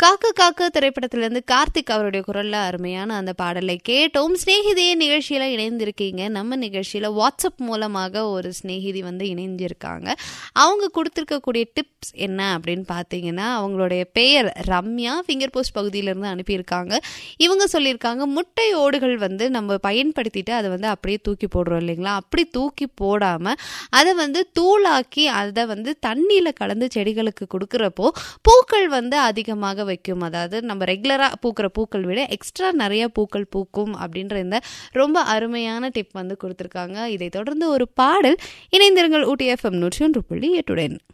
காக்க காக்க திரைப்படத்திலிருந்து கார்த்திக் அவருடைய குரல்ல அருமையான அந்த பாடலை கேட்டோம் சிநேகிதியே நிகழ்ச்சியில இணைந்திருக்கீங்க நம்ம நிகழ்ச்சியில வாட்ஸ்அப் மூலமாக ஒரு சிநேகிதி வந்து இணைஞ்சிருக்காங்க அவங்க கொடுத்துருக்கக்கூடிய டிப்ஸ் என்ன அப்படின்னு பார்த்தீங்கன்னா அவங்களுடைய பெயர் ரம்யா ஃபிங்கர் போஸ்ட் பகுதியிலிருந்து அனுப்பியிருக்காங்க இவங்க சொல்லியிருக்காங்க முட்டை ஓடுகள் வந்து நம்ம பயன்படுத்திட்டு அதை வந்து அப்படியே தூக்கி போடுறோம் இல்லைங்களா அப்படி தூக்கி போடாமல் அதை வந்து தூளாக்கி அதை வந்து தண்ணியில் கலந்து செடிகளுக்கு கொடுக்குறப்போ பூக்கள் வந்து அதிகமாக வைக்கும் அதாவது நம்ம ரெகுலராக பூக்கிற பூக்கள் விட எக்ஸ்ட்ரா நிறைய பூக்கள் பூக்கும் அப்படின்ற இந்த ரொம்ப அருமையான டிப் வந்து கொடுத்துருக்காங்க இதை தொடர்ந்து ஒரு பாடல் இணைந்திருங்கள் ஊட்டி எஃப்எம் நூற்றி ஒன்று புள்ளி எட்டுடன்